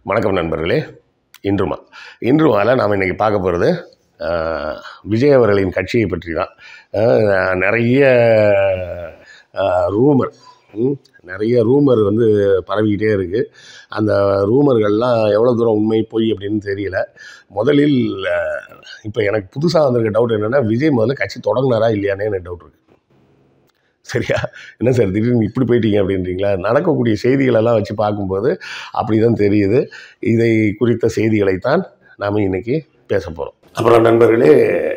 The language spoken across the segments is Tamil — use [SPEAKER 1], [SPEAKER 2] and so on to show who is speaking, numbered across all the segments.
[SPEAKER 1] வணக்கம் நண்பர்களே இன்றுமா இன்றுமாவில் நாம் இன்றைக்கி பார்க்க போகிறது விஜய் அவர்களின் கட்சியை பற்றி தான் அஹ், நிறைய ரூமர் நிறைய ரூமர் வந்து பரவிக்கிட்டே இருக்குது அந்த ரூமர்கள்லாம் எவ்வளோ தூரம் உண்மை பொய் அப்படின்னு தெரியல முதலில் இப்போ எனக்கு புதுசாக வந்திருக்க டவுட் என்னென்னா விஜய் முதல்ல கட்சி தொடங்கினாரா இல்லையானே எனக்கு டவுட் இருக்குது சரியா என்ன சார் திடீர்னு இப்படி போயிட்டீங்க அப்படின்றீங்களா நடக்கக்கூடிய செய்திகளெல்லாம் வச்சு பார்க்கும்போது அப்படி தான் தெரியுது இதை குறித்த செய்திகளைத்தான் நாம் இன்னைக்கு பேச போகிறோம் அப்புறம் நண்பர்களே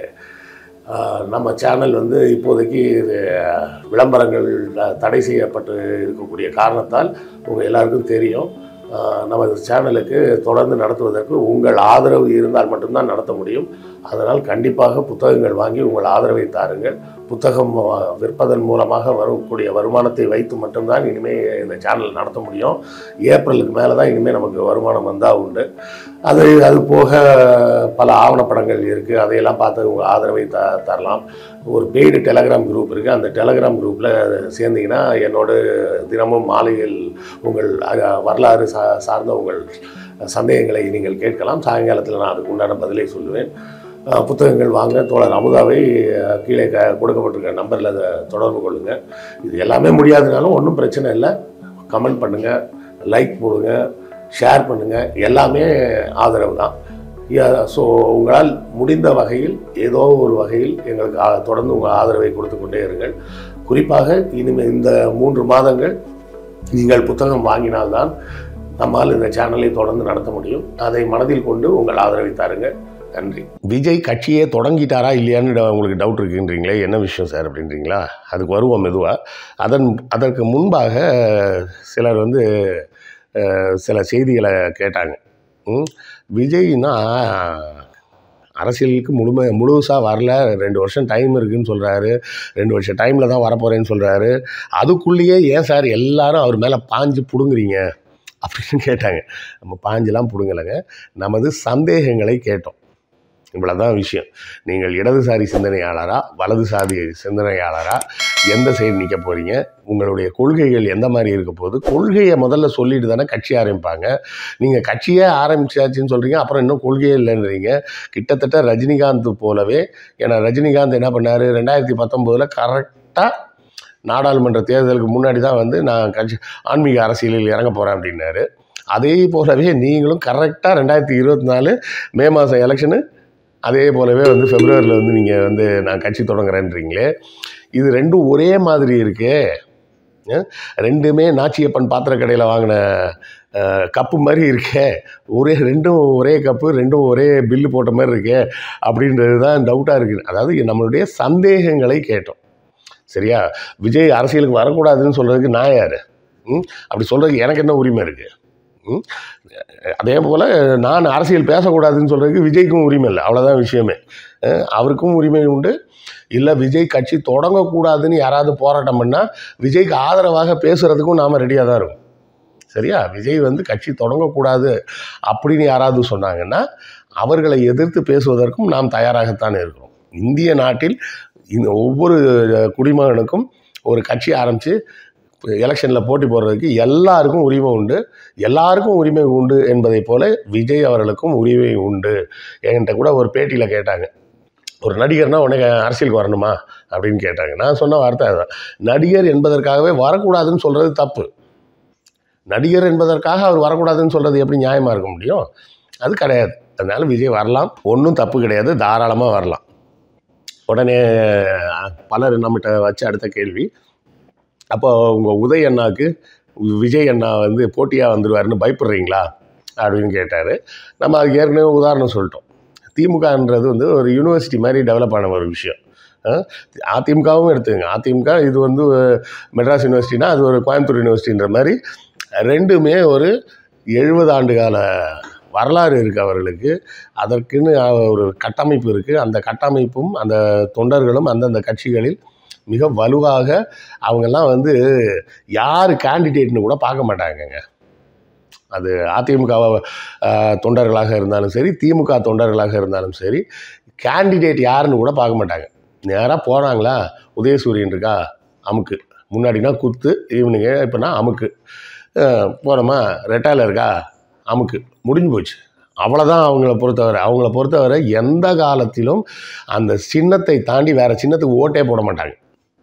[SPEAKER 1] ஆஹ், நம்ம சேனல் வந்து இப்போதைக்கு இது விளம்பரங்கள் த- தடை செய்யப்பட்டு இருக்கக்கூடிய காரணத்தால் உங்கள் எல்லாருக்கும் தெரியும் ஆஹ், நமது சேனலுக்கு தொடர்ந்து நடத்துவதற்கு உங்கள் ஆதரவு இருந்தால் மட்டும்தான் நடத்த முடியும் அதனால் கண்டிப்பாக புத்தகங்கள் வாங்கி உங்கள் ஆதரவை தாருங்கள் புத்தகம் ஆஹ், விற்பதன் மூலமாக வரக்கூடிய வருமானத்தை வைத்து மட்டும்தான் இனிமேல் இந்த சேனல் நடத்த முடியும் ஏப்ரலுக்கு மேலே தான் இனிமேல் நமக்கு வருமானம் வந்தால் உண்டு அது அது போக பல ஆவணப்படங்கள் இருக்குது அதையெல்லாம் பார்த்து உங்கள் ஆதரவை த தரலாம் ஒரு பெய்டு டெலகிராம் குரூப் இருக்குது அந்த டெலகிராம் குரூப்பில் சேர்ந்தீங்கன்னா என்னோட தினமும் மாலையில் உங்கள் அஹ், வரலாறு சா சார்ந்த உங்கள் சந்தேகங்களை நீங்கள் கேட்கலாம் சாயங்காலத்தில் நான் அதுக்கு உண்டான பதிலை சொல்லுவேன் அஹ், புத்தகங்கள் வாங்க தோழர் அமுதாவை அஹ், கீழே க கொடுக்கப்பட்டிருக்க நம்பரில் அதை தொடர்பு கொள்ளுங்கள் இது எல்லாமே முடியாதுனாலும் ஒன்றும் பிரச்சனை இல்லை கமெண்ட் பண்ணுங்கள் லைக் போடுங்க ஷேர் பண்ணுங்கள் எல்லாமே ஆதரவு தான் ஸோ உங்களால் முடிந்த வகையில் ஏதோ ஒரு வகையில் எங்களுக்கு ஆ- தொடர்ந்து உங்கள் ஆதரவை கொடுத்து கொண்டே இருங்கள் குறிப்பாக இனிமேல் இந்த மூன்று மாதங்கள் நீங்கள் புத்தகம் வாங்கினால்தான் நம்மால் இந்த சேனலை தொடர்ந்து நடத்த முடியும் அதை மனதில் கொண்டு உங்கள் ஆதரவை தாருங்கள் நன்றி விஜய் கட்சியே தொடங்கிட்டாரா இல்லையான்னு உங்களுக்கு டவுட் இருக்குன்றீங்களே என்ன விஷயம் சார் அப்படின்றீங்களா அதுக்கு வருவோம் மெதுவாக அதன் அதற்கு முன்பாக சிலர் வந்து அஹ், சில செய்திகளை கேட்டாங்க ம், விஜய்னா அரசியலுக்கு முழுமை முழுசாக வரல ரெண்டு வருஷம் டைம் இருக்குன்னு சொல்கிறாரு ரெண்டு வருஷம் டைமில் தான் வரப்போகிறேன்னு சொல்கிறாரு அதுக்குள்ளேயே ஏன் சார் எல்லாரும் அவர் மேலே பாஞ்சு பிடுங்குறீங்க அப்படின்னு கேட்டாங்க நம்ம பாஞ்செல்லாம் பிடுங்கலைங்க நமது சந்தேகங்களை கேட்டோம் இவ்வளோதான் விஷயம் நீங்கள் இடதுசாரி சிந்தனையாளரா வலதுசாரி சிந்தனையாளரா எந்த சைடு நிற்க போகிறீங்க உங்களுடைய கொள்கைகள் எந்த மாதிரி இருக்க போகுது கொள்கையை முதல்ல சொல்லிட்டு தானே கட்சி ஆரம்பிப்பாங்க நீங்கள் கட்சியே ஆரம்பிச்சாச்சுன்னு சொல்கிறீங்க அப்புறம் இன்னும் கொள்கையே இல்லைன்றீங்க கிட்டத்தட்ட ரஜினிகாந்த் போலவே ஏன்னா ரஜினிகாந்த் என்ன பண்ணார் ரெண்டாயிரத்தி பத்தொம்போதில் கரெக்டாக நாடாளுமன்ற தேர்தலுக்கு முன்னாடி தான் வந்து நான் கட்சி ஆன்மீக அரசியலில் இறங்க போகிறேன் அப்படின்னாரு அதே போலவே நீங்களும் கரெக்டாக ரெண்டாயிரத்தி இருபத்தி நாலு மே மாதம் எலெக்ஷனு அதே போலவே வந்து பிப்ரவரியில் வந்து நீங்கள் வந்து நான் கட்சி தொடங்குறேன்றீங்களே இது ரெண்டும் ஒரே மாதிரி இருக்கே அஹ், ரெண்டுமே நாச்சியப்பன் பாத்திர கடையில் வாங்கின அஹ், கப்பு மாதிரி இருக்கே ஒரே ரெண்டும் ஒரே கப்பு ரெண்டும் ஒரே பில்லு போட்ட மாதிரி இருக்கே அப்படின்றது தான் டவுட்டாக இருக்குது அதாவது நம்மளுடைய சந்தேகங்களை கேட்டோம் சரியா விஜய் அரசியலுக்கு வரக்கூடாதுன்னு சொல்கிறதுக்கு நான் யார் ம் அப்படி சொல்கிறதுக்கு எனக்கு என்ன உரிமை இருக்குது ம் அதே போல் நான் அரசியல் பேசக்கூடாதுன்னு சொல்கிறதுக்கு விஜய்க்கும் உரிமை இல்லை அவ்வளோதான் விஷயமே அஹ் அவருக்கும் உரிமை உண்டு இல்லை விஜய் கட்சி தொடங்கக்கூடாதுன்னு யாராவது போராட்டம் பண்ணால் விஜய்க்கு ஆதரவாக பேசுகிறதுக்கும் நாம் ரெடியாக தான் இருக்கும் சரியா விஜய் வந்து கட்சி தொடங்கக்கூடாது அப்படின்னு யாராவது சொன்னாங்கன்னா அவர்களை எதிர்த்து பேசுவதற்கும் நாம் தயாராகத்தான் இருக்கிறோம் இந்திய நாட்டில் இந்த ஒவ்வொரு குடிமகனுக்கும் ஒரு கட்சி ஆரம்பித்து எலெக்ஷனில் போட்டி போடுறதுக்கு எல்லாருக்கும் உரிமை உண்டு எல்லாருக்கும் உரிமை உண்டு என்பதை போல விஜய் அவர்களுக்கும் உரிமை உண்டு என்கிட்ட கூட ஒரு பேட்டியில் கேட்டாங்க ஒரு நடிகர்னா உடனே அரசியலுக்கு வரணுமா அப்படின்னு கேட்டாங்க நான் சொன்ன வார்த்தை அதுதான் நடிகர் என்பதற்காகவே வரக்கூடாதுன்னு சொல்கிறது தப்பு நடிகர் என்பதற்காக அவர் வரக்கூடாதுன்னு சொல்கிறது எப்படி நியாயமாக இருக்க முடியும் அது கிடையாது அதனால விஜய் வரலாம் ஒன்றும் தப்பு கிடையாது தாராளமாக வரலாம் உடனே அஹ், பலர் நம்மகிட்ட வச்ச அடுத்த கேள்வி அப்போ உங்கள் உதய் அண்ணாவுக்கு விஜய் அண்ணா வந்து போட்டியாக வந்துடுவாருன்னு பயப்படுறீங்களா அப்படின்னு கேட்டார் நம்ம அதுக்கு ஏற்கனவே உதாரணம் சொல்லிட்டோம் திமுகன்றது வந்து ஒரு யூனிவர்சிட்டி மாதிரி டெவலப் ஆன ஒரு விஷயம் அஹ், அதிமுகவும் எடுத்துங்க அதிமுக இது வந்து மெட்ராஸ் யூனிவர்சிட்டினா அது ஒரு கோயம்புத்தூர் யூனிவர்சிட்டின்ற மாதிரி ரெண்டுமே ஒரு எழுபது ஆண்டு கால வரலாறு இருக்குது அவர்களுக்கு அதற்குன்னு ஒரு கட்டமைப்பு இருக்குது அந்த கட்டமைப்பும் அந்த தொண்டர்களும் அந்தந்த கட்சிகளில் மிக வலுவாக அவங்கெல்லாம் வந்து யார் கேண்டிடேட்னு கூட பார்க்க மாட்டாங்கங்க அது அதிமுக அஹ், தொண்டர்களாக இருந்தாலும் சரி திமுக தொண்டர்களாக இருந்தாலும் சரி கேண்டிடேட் யாருன்னு கூட பார்க்க மாட்டாங்க நேராக போனாங்களா உதயசூரியன் இருக்கா அமுக்கு முன்னாடினா குத்து ஈவினிங்கு இப்போனா அமுக்கு அஹ், போனோமா ரெட்டாயில் இருக்கா அமுக்கு முடிஞ்சு போச்சு அவ்வளோதான் அவங்கள பொறுத்தவரை அவங்கள பொறுத்தவரை எந்த காலத்திலும் அந்த சின்னத்தை தாண்டி வேறு சின்னத்துக்கு ஓட்டே போட மாட்டாங்க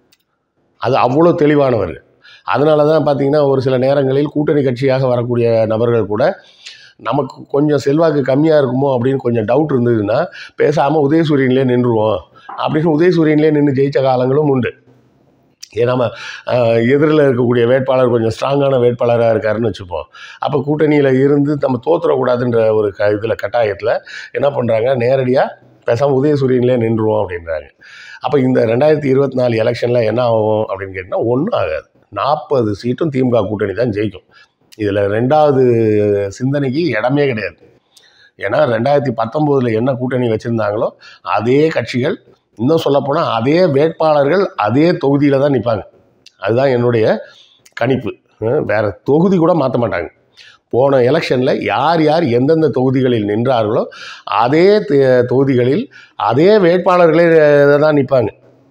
[SPEAKER 1] அது அவ்வளோ தெளிவானவர் அதனால தான் பார்த்தீங்கன்னா ஒரு சில நேரங்களில் கூட்டணி கட்சியாக வரக்கூடிய நபர்கள் கூட நமக்கு கொஞ்சம் செல்வாக்கு கம்மியாக இருக்குமோ அப்படின்னு கொஞ்சம் டவுட் இருந்ததுன்னா பேசாமல் உதயசூரியன்லேயே நின்றுவோம் அப்படின்னு உதயசூரியன்லேயே நின்று ஜெயித்த காலங்களும் உண்டு ஏன்னா நம்ம எதிரில் இருக்கக்கூடிய வேட்பாளர் கொஞ்சம் ஸ்ட்ராங்கான வேட்பாளராக இருக்காருன்னு வச்சுப்போம் அப்போ கூட்டணியில் இருந்து நம்ம தோத்துறக்கூடாதுன்ற ஒரு க இதில் கட்டாயத்தில் என்ன பண்ணுறாங்க நேரடியாக பேசாமல் உதயசூரியன்லேயே நின்றுவோம் அப்படின்றாங்க அப்போ இந்த ரெண்டாயிரத்தி இருபத்தி நாலு எலெக்ஷனில் என்ன ஆகும் அப்படின்னு கேட்டிங்கன்னா ஒன்றும் ஆகாது நாற்பது சீட்டும் திமுக கூட்டணி தான் ஜெயிக்கும் இதில் ரெண்டாவது சிந்தனைக்கு இடமே கிடையாது ஏன்னா ரெண்டாயிரத்தி பத்தொம்போதில் என்ன கூட்டணி வச்சுருந்தாங்களோ அதே கட்சிகள் இன்னும் சொல்லப்போனால் அதே வேட்பாளர்கள் அதே தொகுதியில் தான் நிற்பாங்க அதுதான் என்னுடைய கணிப்பு அஹ் வேற தொகுதி கூட மாற்ற மாட்டாங்க போன எலெக்ஷனில் யார் யார் எந்தெந்த தொகுதிகளில் நின்றார்களோ அதே தே- தொகுதிகளில் அதே வேட்பாளர்களே அஹ், தான் நிற்பாங்க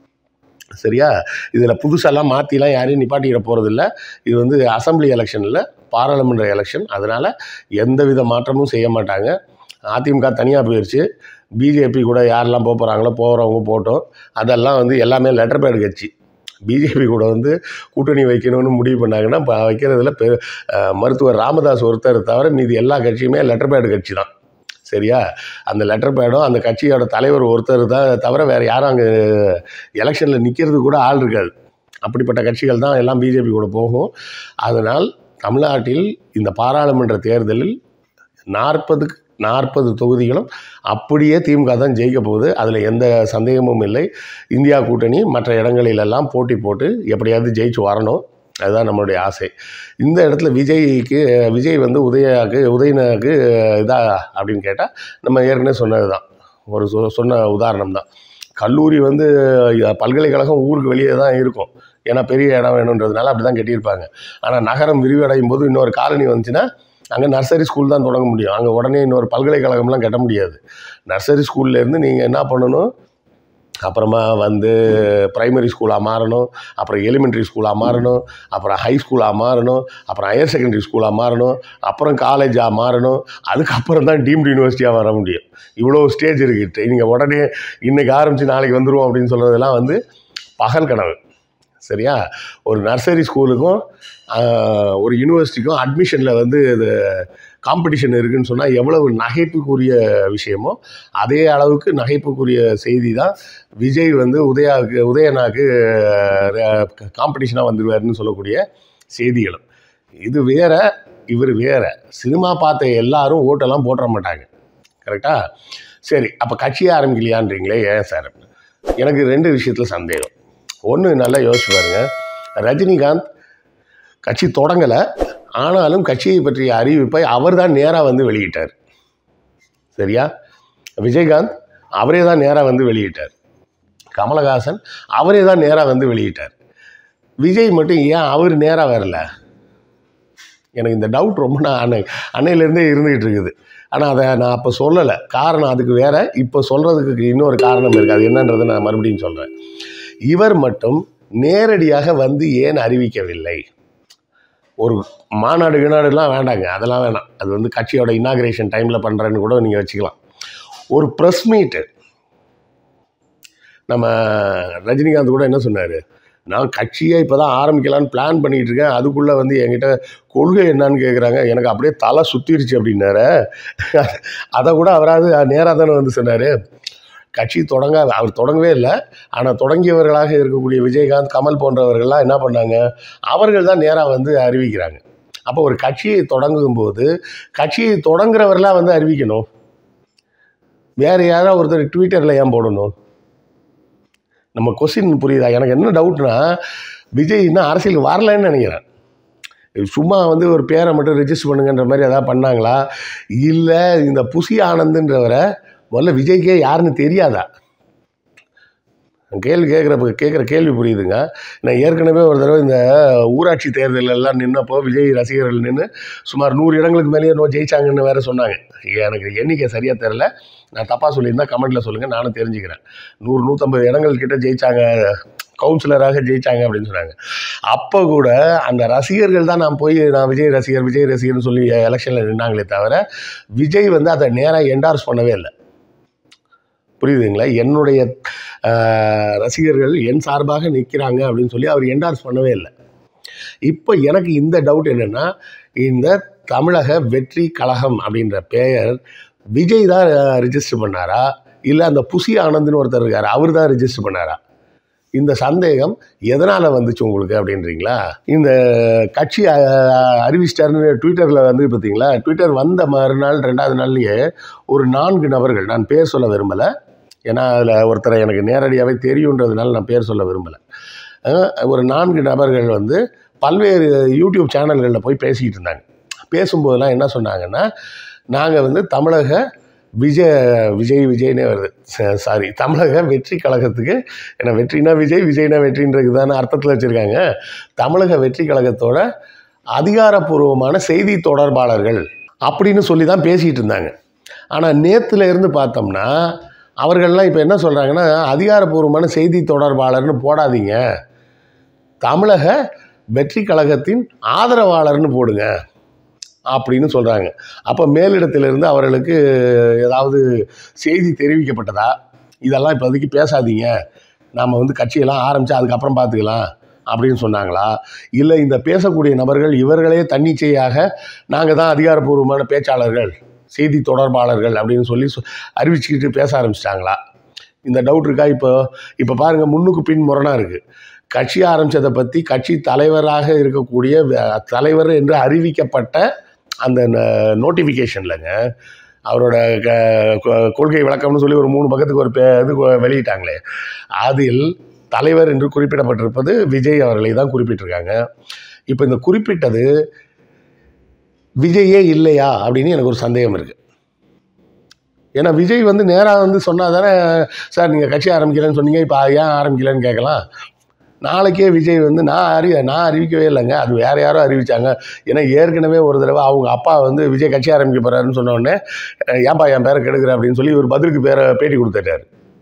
[SPEAKER 1] சரியா இதில் புதுசெல்லாம் மாற்றிலாம் யாரையும் நிப்பாட்டிக்கிற போகிறதில்ல இது வந்து அசம்பிளி எலெக்ஷனில் பாராளுமன்ற எலெக்ஷன் அதனால் எந்தவித மாற்றமும் செய்ய மாட்டாங்க அதிமுக தனியாக போயிடுச்சு பிஜேபி கூட யாரெல்லாம் போக போகிறாங்களோ போகிறவங்க போட்டோம் அதெல்லாம் வந்து எல்லாமே லெட்டர் பேட் கட்சி பிஜேபி கூட வந்து கூட்டணி வைக்கணும்னு முடிவு பண்ணாங்கன்னா இப்போ வைக்கிறதுல பெ அஹ் மருத்துவர் ராமதாஸ் ஒருத்தர் தவிர மீதி எல்லா கட்சியுமே லெட்டர் பேட் கட்சி தான் சரியா அந்த லெட்டர் பேடும் அந்த கட்சியோட தலைவர் ஒருத்தர் தான் தவிர வேறு யாரும் அங்கே எலெக்ஷனில் நிற்கிறது கூட ஆள் இருக்காது அப்படிப்பட்ட கட்சிகள் தான் எல்லாம் பிஜேபி கூட போகும் அதனால் தமிழ்நாட்டில் இந்த பாராளுமன்ற தேர்தலில் நாற்பதுக்கு நாற்பது தொகுதிகளும் அப்படியே திமுக தான் ஜெயிக்க போகுது அதில் எந்த சந்தேகமும் இல்லை இந்தியா கூட்டணி மற்ற இடங்களிலெல்லாம் போட்டி போட்டு எப்படியாவது ஜெயிச்சு வரணும் அதுதான் நம்மளுடைய ஆசை இந்த இடத்துல விஜய்க்கு விஜய் வந்து உதயாக்கு உதயனுக்கு இதா அப்படின்னு கேட்டால் நம்ம ஏற்கனவே சொன்னது தான் ஒரு சொ சொன்ன உதாரணம் தான் கல்லூரி வந்து அஹ், பல்கலைக்கழகம் ஊருக்கு வெளியே தான் இருக்கும் ஏன்னா பெரிய இடம் வேணுன்றதுனால அப்படி தான் கட்டியிருப்பாங்க ஆனால் நகரம் விரிவடையும் போது இன்னொரு காலனி வந்துச்சுன்னா அங்கே நர்சரி ஸ்கூல் தான் தொடங்க முடியும் அங்கே உடனே இன்னொரு பல்கலைக்கழகம்லாம் கட்ட முடியாது நர்சரி ஸ்கூல்லேருந்து நீங்கள் என்ன பண்ணணும் அப்புறமா வந்து ப்ரைமரி ஸ்கூலாக மாறணும் அப்புறம் எலிமெண்ட்ரி ஸ்கூலாக மாறணும் அப்புறம் ஹை ஸ்கூலாக மாறணும் அப்புறம் ஹையர் செகண்டரி ஸ்கூலாக மாறணும் அப்புறம் காலேஜாக மாறணும் அதுக்கப்புறம் தான் டீம்டு யூனிவர்சிட்டியாக வர முடியும் இவ்வளோ ஸ்டேஜ் இருக்குது நீங்கள் உடனே இன்றைக்கி ஆரம்பித்து நாளைக்கு வந்துடுவோம் அப்படின்னு சொல்கிறதெல்லாம் வந்து பகல் கனவு சரியா ஒரு நர்சரி ஸ்கூலுக்கும் ஆஹ், ஒரு யூனிவர்சிட்டிக்கும் அட்மிஷனில் வந்து இது காம்படிஷன் இருக்குன்னு சொன்னால் எவ்வளவு நகைப்புக்குரிய விஷயமோ அதே அளவுக்கு நகைப்புக்குரிய செய்தி தான் விஜய் வந்து உதயாவுக்கு உதயனாக்கு காம்படிஷனாக வந்துடுவாருன்னு சொல்லக்கூடிய செய்திகளும் இது வேற இவர் வேற சினிமா பார்த்த எல்லாரும் ஓட்டெல்லாம் போட்டுற மாட்டாங்க கரெக்டா சரி அப்போ கட்சியே ஆரம்பிக்கலையான்றீங்களே ஏன் சார் எனக்கு ரெண்டு விஷயத்தில் சந்தேகம் ஒன்று நல்லா யோசிச்சு பாருங்க ரஜினிகாந்த் கட்சி தொடங்கலை ஆனாலும் கட்சியை பற்றிய அறிவிப்பை அவர் தான் நேராக வந்து வெளியிட்டார் சரியா விஜயகாந்த் அவரே தான் நேராக வந்து வெளியிட்டார் கமலஹாசன் அவரே தான் நேராக வந்து வெளியிட்டார் விஜய் மட்டும் ஏன் அவர் நேராக வரல எனக்கு இந்த டவுட் ரொம்ப நான் அன்னை அன்னையிலேருந்தே இருந்துகிட்டு இருக்குது ஆனால் அதை நான் அப்போ சொல்லலை காரணம் அதுக்கு வேற இப்போ சொல்கிறதுக்கு இன்னொரு காரணம் இருக்குது அது என்னன்றதை நான் மறுபடியும் சொல்கிறேன் இவர் மட்டும் நேரடியாக வந்து ஏன் அறிவிக்கவில்லை ஒரு மாநாடு கிணாடுலாம் வேண்டாங்க அதெல்லாம் வேணாம் அது வந்து கட்சியோட இனாகிரேஷன் டைமில் பண்ணுறேன்னு கூட நீங்கள் வச்சுக்கலாம் ஒரு ப்ரெஸ் மீட்டு நம்ம ரஜினிகாந்த் கூட என்ன சொன்னார் நான் கட்சியை இப்போ தான் ஆரம்பிக்கலான்னு பிளான் பண்ணிகிட்டு இருக்கேன் அதுக்குள்ளே வந்து என்கிட்ட கொள்கை என்னன்னு கேட்குறாங்க எனக்கு அப்படியே தலை சுற்றிருச்சு அப்படின்னாரு அதை கூட அவராது நேராக தானே வந்து சொன்னார் கட்சி தொடங்க அவர் தொடங்கவே இல்லை ஆனால் தொடங்கியவர்களாக இருக்கக்கூடிய விஜயகாந்த் கமல் போன்றவர்கள்லாம் என்ன பண்ணாங்க அவர்கள் தான் நேராக வந்து அறிவிக்கிறாங்க அப்போ ஒரு கட்சியை தொடங்கும் போது கட்சியை தொடங்குறவர்களாக வந்து அறிவிக்கணும் வேறு யாராவது ஒருத்தர் ட்விட்டரில் ஏன் போடணும் நம்ம கொஸ்டின் புரியுதா எனக்கு என்ன டவுட்னா விஜய் இன்னும் அரசியலுக்கு வரலன்னு நினைக்கிறேன் சும்மா வந்து ஒரு பேரை மட்டும் ரெஜிஸ்டர் பண்ணுங்கன்ற மாதிரி எதாவது பண்ணாங்களா இல்லை இந்த புசி ஆனந்துன்றவரை முதல்ல விஜய்க்கே யாருன்னு தெரியாதா கேள்வி கேட்குற கேட்குற கேள்வி புரியுதுங்க நான் ஏற்கனவே ஒரு தடவை இந்த ஊராட்சி தேர்தல் எல்லாம் நின்னப்போ விஜய் ரசிகர்கள் நின்று சுமார் நூறு இடங்களுக்கு மேலேயே நோ ஜெயிச்சாங்கன்னு வேற சொன்னாங்க எனக்கு எண்ணிக்கை சரியாக தெரில நான் தப்பாக சொல்லியிருந்தா கமெண்ட்டில் சொல்லுங்கள் நானும் தெரிஞ்சுக்கிறேன் நூறு நூற்றம்பது இடங்கள் கிட்ட ஜெயிச்சாங்க கவுன்சிலராக ஜெயிச்சாங்க அப்படின்னு சொன்னாங்க அப்போ கூட அந்த ரசிகர்கள் தான் நான் போய் நான் விஜய் ரசிகர் விஜய் ரசிகர்னு சொல்லி எலெக்ஷனில் நின்னாங்களே தவிர விஜய் வந்து அதை நேராக என்டார்ஸ் பண்ணவே இல்லை புரியுதுங்களா என்னுடைய ஆஹ், ரசிகர்கள் என் சார்பாக நிற்கிறாங்க அப்படின்னு சொல்லி அவர் என்டார்ஸ் பண்ணவே இல்லை இப்போ எனக்கு இந்த டவுட் என்னென்னா இந்த தமிழக வெற்றி கழகம் அப்படின்ற பெயர் விஜய் தான் ரிஜிஸ்டர் பண்ணாரா இல்லை அந்த புசி ஆனந்த்னு ஒருத்தர் இருக்கார் அவர் தான் ரிஜிஸ்டர் பண்ணாரா இந்த சந்தேகம் எதனால் வந்துச்சு உங்களுக்கு அப்படின்றீங்களா இந்த கட்சி அஹ், அறிவிச்சிட்டாருன்னு ட்விட்டரில் வந்து பார்த்தீங்களா ட்விட்டர் வந்த மறுநாள் ரெண்டாவது நாள்லயே ஒரு நான்கு நபர்கள் நான் பேர் சொல்ல விரும்பலை ஏன்னா அதில் ஒருத்தரை எனக்கு நேரடியாகவே தெரியுன்றதுனால நான் பேர் சொல்ல விரும்பலை அஹ், ஒரு நான்கு நபர்கள் வந்து பல்வேறு யூடியூப் சேனல்களில் போய் பேசிக்கிட்டு இருந்தாங்க பேசும்போதெல்லாம் என்ன சொன்னாங்கன்னா நாங்கள் வந்து தமிழக விஜய் விஜய் விஜய்னே வருது சாரி தமிழக வெற்றி கழகத்துக்கு ஏன்னா வெற்றினா விஜய் விஜய்னா வெற்றின்றது தானே அர்த்தத்தில் வச்சுருக்காங்க தமிழக வெற்றி கழகத்தோட அதிகாரப்பூர்வமான செய்தி தொடர்பாளர்கள் அப்படின்னு சொல்லி தான் பேசிகிட்டு இருந்தாங்க ஆனால் நேத்துல இருந்து பார்த்தோம்னா அவர்கள்லாம் இப்போ என்ன சொல்கிறாங்கன்னா அதிகாரப்பூர்வமான செய்தி தொடர்பாளர்னு போடாதீங்க தமிழக வெற்றி கழகத்தின் ஆதரவாளர்னு போடுங்க அப்படின்னு சொல்கிறாங்க அப்போ மேலிடத்திலிருந்து அவர்களுக்கு ஏதாவது செய்தி தெரிவிக்கப்பட்டதா இதெல்லாம் இப்போதைக்கு பேசாதீங்க நாம் வந்து கட்சியெல்லாம் ஆரம்பித்து அதுக்கப்புறம் பார்த்துக்கலாம் அப்படின்னு சொன்னாங்களா இல்லை இந்த பேசக்கூடிய நபர்கள் இவர்களே தன்னிச்சையாக நாங்கள் தான் அதிகாரப்பூர்வமான பேச்சாளர்கள் செய்தி தொடர்பாளர்கள் அப்படின்னு சொல்லி சொ- அறிவிச்சுக்கிட்டு பேச ஆரம்பிச்சிட்டாங்களா இந்த டவுட் இருக்கா இப்போ இப்போ பாருங்கள் முன்னுக்கு பின் முரணாக இருக்குது கட்சி ஆரம்பித்ததை பற்றி கட்சி தலைவராக இருக்கக்கூடிய வ- தலைவர் என்று அறிவிக்கப்பட்ட அந்த நோட்டிஃபிகேஷன்லங்க அவரோட க- கொ- கொள்கை விளக்கம்னு சொல்லி ஒரு மூணு பக்கத்துக்கு ஒரு பே- இது கொ- வெளியிட்டாங்களே அதில் தலைவர் என்று குறிப்பிடப்பட்டிருப்பது விஜய் அவர்களை தான் குறிப்பிட்டிருக்காங்க இப்போ இந்த குறிப்பிட்டது விஜயே இல்லையா அப்படின்னு எனக்கு ஒரு சந்தேகம் இருக்குது ஏன்னா விஜய் வந்து நேராக வந்து சொன்னால் தானே சார் நீங்கள் கட்சி ஆரம்பிக்கிறேன்னு சொன்னீங்க இப்போ ஏன் ஆரம்பிக்கலன்னு கேட்கலாம் நாளைக்கே விஜய் வந்து நான் அறி நான் அறிவிக்கவே இல்லைங்க அது வேற யாரோ அறிவிச்சாங்க ஏன்னா ஏற்கனவே ஒரு தடவை அவங்க அப்பா வந்து விஜய் கட்சி ஆரம்பிக்க போறாருன்னு சொன்ன உடனே அஹ், ஏன்பா என் பேரை கெடுக்கிற அப்படின்னு சொல்லி ஒரு பதிலுக்கு பேரை பேட்டி கொடுத்துட்டாரு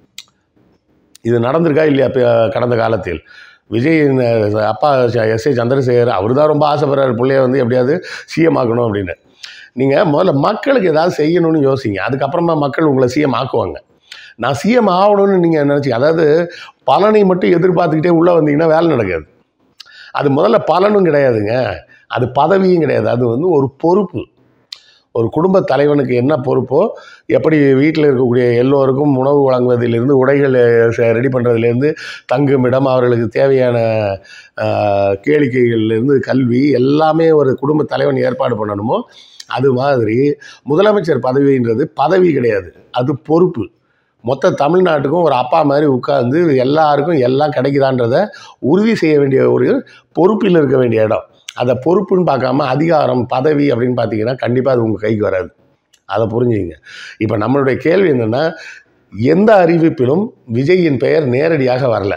[SPEAKER 1] இது நடந்திருக்கா இல்லையா இப்ப கடந்த காலத்தில் விஜய் அஹ், அப்பா எஸ் ஏ சந்திரசேகர் அவர் தான் ரொம்ப ஆசைப்படுறாரு பிள்ளைய வந்து எப்படியாவது சிஎம் ஆக்கணும் அப்படின்னு நீங்கள் முதல்ல மக்களுக்கு ஏதாவது செய்யணும்னு யோசிங்க அதுக்கப்புறமா மக்கள் உங்களை சிஎம் ஆக்குவாங்க நான் சிஎம் ஆகணும்னு நீங்கள் நினச்சி அதாவது பலனை மட்டும் எதிர்பார்த்துக்கிட்டே உள்ளே வந்தீங்கன்னா வேலை நடக்காது அது முதல்ல பலனும் கிடையாதுங்க அது பதவியும் கிடையாது அது வந்து ஒரு பொறுப்பு ஒரு குடும்ப தலைவனுக்கு என்ன பொறுப்போ எப்படி வீட்டில் இருக்கக்கூடிய எல்லோருக்கும் உணவு வழங்குவதிலிருந்து உடைகள் ரெடி பண்ணுறதுலேருந்து தங்குமிடம் அவர்களுக்கு தேவையான ஆஹ், கேளிக்கைகள்லேருந்து கல்வி எல்லாமே ஒரு குடும்ப தலைவன் ஏற்பாடு பண்ணணுமோ அது மாதிரி முதலமைச்சர் பதவின்றது பதவி கிடையாது அது பொறுப்பு மொத்த தமிழ்நாட்டுக்கும் ஒரு அப்பா மாதிரி உட்கார்ந்து எல்லாருக்கும் எல்லாம் கிடைக்குதான்றத உறுதி செய்ய வேண்டிய ஒரு பொறுப்பில் இருக்க வேண்டிய இடம் அதை பொறுப்புன்னு பார்க்காம அதிகாரம் பதவி அப்படின்னு பார்த்தீங்கன்னா கண்டிப்பாக அது உங்கள் கைக்கு வராது அதை புரிஞ்சுங்க இப்போ நம்மளுடைய கேள்வி என்னென்னா எந்த அறிவிப்பிலும் விஜயின் பெயர் நேரடியாக வரல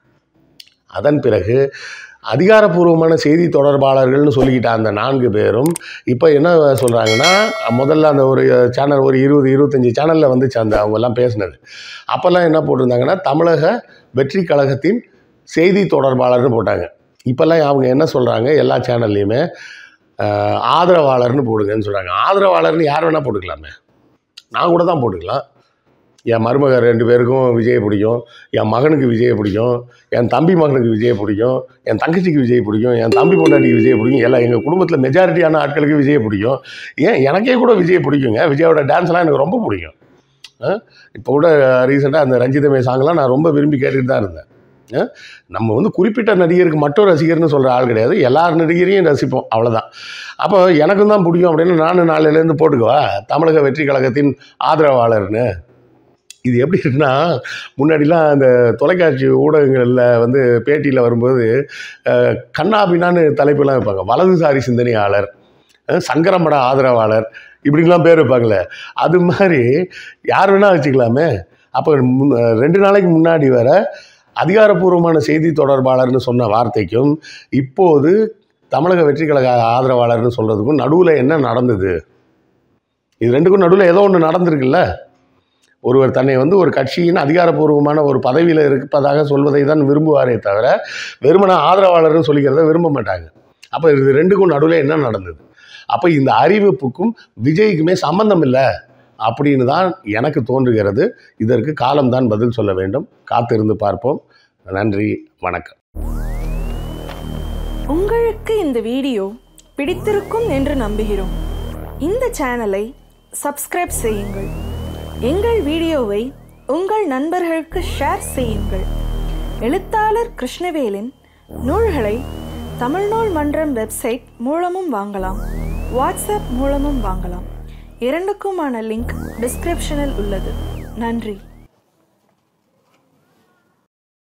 [SPEAKER 1] அதன் பிறகு அதிகாரப்பூர்வமான செய்தி தொடர்பாளர்கள்னு சொல்லிக்கிட்ட அந்த நான்கு பேரும் இப்போ என்ன சொல்கிறாங்கன்னா முதல்ல அந்த ஒரு சேனல் ஒரு இருபது இருபத்தஞ்சி சேனலில் வந்துச்சு அந்த அவங்கெல்லாம் பேசினது அப்போல்லாம் என்ன போட்டிருந்தாங்கன்னா தமிழக வெற்றி கழகத்தின் செய்தி தொடர்பாளர்னு போட்டாங்க இப்போல்லாம் அவங்க என்ன சொல்கிறாங்க எல்லா சேனல்லையுமே ஆஹ், ஆதரவாளர்னு போடுங்கன்னு சொல்கிறாங்க ஆதரவாளர்னு யார் வேணால் போட்டுக்கலாமே நான் கூட தான் போட்டுக்கலாம் என் மருமக ரெண்டு பேருக்கும் விஜயை பிடிக்கும் என் மகனுக்கு விஜயை பிடிக்கும் என் தம்பி மகனுக்கு விஜயை பிடிக்கும் என் தங்கச்சிக்கு விஜய் பிடிக்கும் என் தம்பி பொண்டாட்டிக்கு விஜய் பிடிக்கும் எல்லாம் எங்கள் குடும்பத்தில் மெஜாரிட்டியான ஆட்களுக்கு விஜயை பிடிக்கும் ஏன் எனக்கே கூட விஜய் பிடிக்குங்க விஜயோட டான்ஸ்லாம் எனக்கு ரொம்ப பிடிக்கும் இப்போ கூட ரீசெண்டாக அந்த ரஞ்சிதமே சாங்லாம் நான் ரொம்ப விரும்பி கேட்டுட்டு தான் இருந்தேன் ஆ? நம்ம வந்து குறிப்பிட்ட நடிகருக்கு மட்டும் ரசிகர்னு சொல்கிற ஆள் கிடையாது எல்லார் நடிகரையும் ரசிப்போம் அவ்வளோதான் அப்போ எனக்கும் தான் பிடிக்கும் அப்படின்னு நானும் நாளையிலேருந்து போட்டுக்குவா தமிழக வெற்றி கழகத்தின் ஆதரவாளர்னு இது எப்படி இருக்குன்னா முன்னாடிலாம் அந்த தொலைக்காட்சி ஊடகங்களில் வந்து பேட்டியில் வரும்போது அஹ், கண்ணாபின்னான்னு தலைப்பெல்லாம் வைப்பாங்க வலதுசாரி சிந்தனையாளர் அஹ், சங்கரமட ஆதரவாளர் இப்படிலாம் பேர் வைப்பாங்களே அது மாதிரி யார் வேணால் வச்சுக்கலாமே அப்போ முன்- ரெண்டு நாளைக்கு முன்னாடி வர அதிகாரப்பூர்வமான செய்தி தொடர்பாளர்னு சொன்ன வார்த்தைக்கும் இப்போது தமிழக வெற்றி கழக ஆதரவாளர்னு சொல்கிறதுக்கும் நடுவில் என்ன நடந்தது இது ரெண்டுக்கும் நடுவில் ஏதோ ஒன்று நடந்திருக்குல்ல ஒருவர் தன்னை வந்து ஒரு கட்சியின் அதிகாரப்பூர்வமான ஒரு பதவியில் இருப்பதாக சொல்வதை தான் விரும்புவாரே தவிர வெறுமன ஆதரவாளர்னு சொல்லிக்கிறத விரும்ப மாட்டாங்க அப்போ இது ரெண்டுக்கும் நடுவில் என்ன நடந்தது அப்போ இந்த அறிவிப்புக்கும் விஜய்க்குமே சம்பந்தம் இல்லை அப்படின்னு தான் எனக்கு தோன்றுகிறது இதற்கு காலம்தான் பதில் சொல்ல வேண்டும் காத்திருந்து பார்ப்போம் நன்றி வணக்கம்
[SPEAKER 2] உங்களுக்கு இந்த வீடியோ பிடித்திருக்கும் என்று நம்புகிறோம் இந்த சேனலை சப்ஸ்கிரைப் செய்யுங்கள் எங்கள் வீடியோவை உங்கள் நண்பர்களுக்கு ஷேர் செய்யுங்கள் எழுத்தாளர் கிருஷ்ணவேலின் நூல்களை தமிழ்நூல் மன்றம் வெப்சைட் மூலமும் வாங்கலாம் வாட்ஸ்அப் மூலமும் வாங்கலாம் இரண்டுக்குமான லிங்க் டிஸ்கிரிப்ஷனில் உள்ளது நன்றி